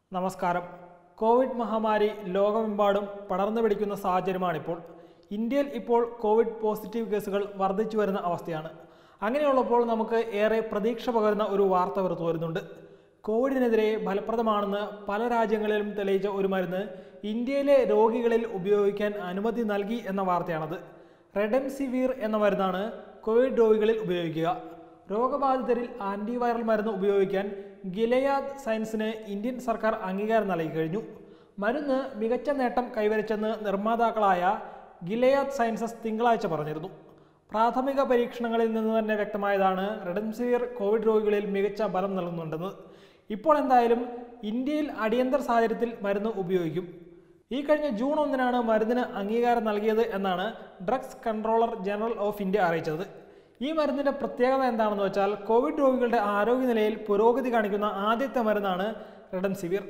നമസ്കാരം കോവിഡ് മഹാമാരി ലോകമെമ്പാടും പടർന്നു പിടിക്കുന്ന സാഹചര്യമാണിപ്പോൾ ഇന്ത്യയിൽ ഇപ്പോൾ കോവിഡ് പോസിറ്റീവ് കേസുകൾ വർദ്ധിച്ചു വരുന്ന അവസ്ഥയാണ് അങ്ങനെയുള്ളപ്പോൾ നമുക്ക് ഏറെ പ്രതീക്ഷ പകരുന്ന ഒരു വാർത്ത പുറത്തു വരുന്നുണ്ട് കോവിഡിനെതിരെ ഫലപ്രദമാണെന്ന് പല രാജ്യങ്ങളിലും തെളിയിച്ച ഒരു മരുന്ന് ഇന്ത്യയിലെ രോഗികളിൽ ഉപയോഗിക്കാൻ അനുമതി നൽകി എന്ന വാർത്തയാണത് റെഡംസിവീർ എന്ന മരുന്നാണ് കോവിഡ് രോഗികളിൽ ഉപയോഗിക്കുക രോഗബാധിതരിൽ ആന്റിവൈറൽ മരുന്ന് ഉപയോഗിക്കാൻ ഗിലയാദ് സയൻസിന് ഇന്ത്യൻ സർക്കാർ അംഗീകാരം നൽകി കഴിഞ്ഞു മരുന്ന് മികച്ച നേട്ടം കൈവരിച്ചെന്ന് നിർമ്മാതാക്കളായ ഗിലയാദ് സയൻസസ് തിങ്കളാഴ്ച പറഞ്ഞിരുന്നു പ്രാഥമിക പരീക്ഷണങ്ങളിൽ നിന്ന് തന്നെ വ്യക്തമായതാണ് റെഡംസിവിർ കോവിഡ് രോഗികളിൽ മികച്ച ഫലം നൽകുന്നുണ്ടെന്ന് ഇപ്പോൾ എന്തായാലും ഇന്ത്യയിൽ അടിയന്തര സാഹചര്യത്തിൽ മരുന്ന് ഉപയോഗിക്കും ഈ കഴിഞ്ഞ ജൂൺ ഒന്നിനാണ് മരുന്നിന് അംഗീകാരം നൽകിയത് എന്നാണ് drugs controller general of India അറിയിച്ചത് ഈ മരുന്നിന്റെ പ്രത്യേകത എന്താണെന്ന് വെച്ചാൽ കോവിഡ് രോഗികളുടെ ആരോഗ്യനിലയിൽ പുരോഗതി കാണിക്കുന്ന ആദ്യത്തെ മരുന്നാണ് remdesivir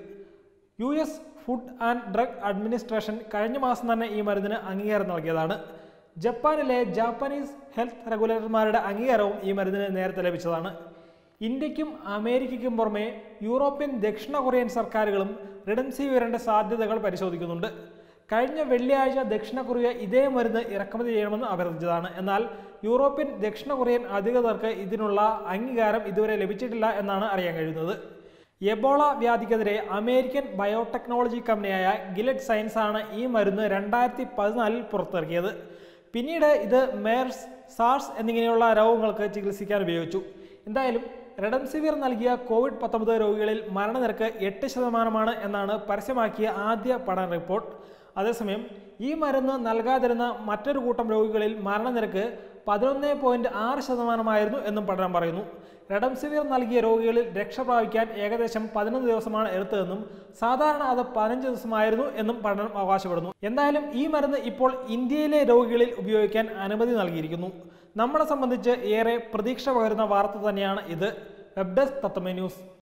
U S food and drug administration കഴിഞ്ഞ മാസം തന്നെ ഈ മരുന്നിന് അംഗീകാരം നൽകിയതാണ് ജപ്പാനിലെ ജാപ്പനീസ് ഹെൽത്ത് റെഗുലേറ്റർമാരുടെ അംഗീകാരവും ഈ മരുന്നിന് നേരത്തെ ലഭിച്ചതാണ് ഇന്ത്യക്കും അമേരിക്കയ്ക്കും പുറമെ യൂറോപ്യൻ ദക്ഷിണ കൊറിയൻ സർക്കാരുകളും റിഡംസിവിറിന്റെ സാധ്യതകൾ പരിശോധിക്കുന്നുണ്ട് കഴിഞ്ഞ വെള്ളിയാഴ്ച ദക്ഷിണ കൊറിയ ഇതേ മരുന്ന് ഇറക്കുമതി ചെയ്യണമെന്ന് അഭ്യർത്ഥിച്ചതാണ് എന്നാൽ യൂറോപ്യൻ ദക്ഷിണ കൊറിയൻ അധികൃതർക്ക് ഇതിനുള്ള അംഗീകാരം ഇതുവരെ ലഭിച്ചിട്ടില്ല എന്നാണ് അറിയാൻ കഴിയുന്നത് എബോള വ്യാധിക്കെതിരെ അമേരിക്കൻ ബയോടെക്നോളജി കമ്പനിയായ ഗിലറ്റ് സയൻസ് ആണ് ഈ മരുന്ന് രണ്ടായിരത്തി പതിനാലിൽ പുറത്തിറക്കിയത് പിന്നീട് ഇത് മേർസ് സാർസ് എന്നിങ്ങനെയുള്ള രോഗങ്ങൾക്ക് ചികിത്സിക്കാൻ ഉപയോഗിച്ചു എന്തായാലും റെഡംസിവിർ നൽകിയ കോവിഡ് പത്തൊമ്പത് രോഗികളിൽ മരണനിരക്ക് എട്ട് ശതമാനമാണ് എന്നാണ് പരസ്യമാക്കിയ ആദ്യ പഠന റിപ്പോർട്ട് അതേസമയം ഈ മരുന്ന് നൽകാതിരുന്ന മറ്റൊരു കൂട്ടം രോഗികളിൽ മരണനിരക്ക് പതിനൊന്ന് പോയിന്റ് ആറ് ശതമാനമായിരുന്നു എന്നും പഠനം പറയുന്നു റെഡംസിവിർ നൽകിയ രോഗികളിൽ രക്ഷ പ്രാപിക്കാൻ ഏകദേശം പതിനൊന്ന് ദിവസമാണ് എടുത്തതെന്നും സാധാരണ അത് പതിനഞ്ച് ദിവസമായിരുന്നു എന്നും പഠനം അവകാശപ്പെടുന്നു എന്തായാലും ഈ മരുന്ന് ഇപ്പോൾ ഇന്ത്യയിലെ രോഗികളിൽ ഉപയോഗിക്കാൻ അനുമതി നൽകിയിരിക്കുന്നു നമ്മളെ സംബന്ധിച്ച് ഏറെ പ്രതീക്ഷ പകരുന്ന വാർത്ത തന്നെയാണ് ഇത് വെബ് ഡെസ്ക് തത്തമേ ന്യൂസ്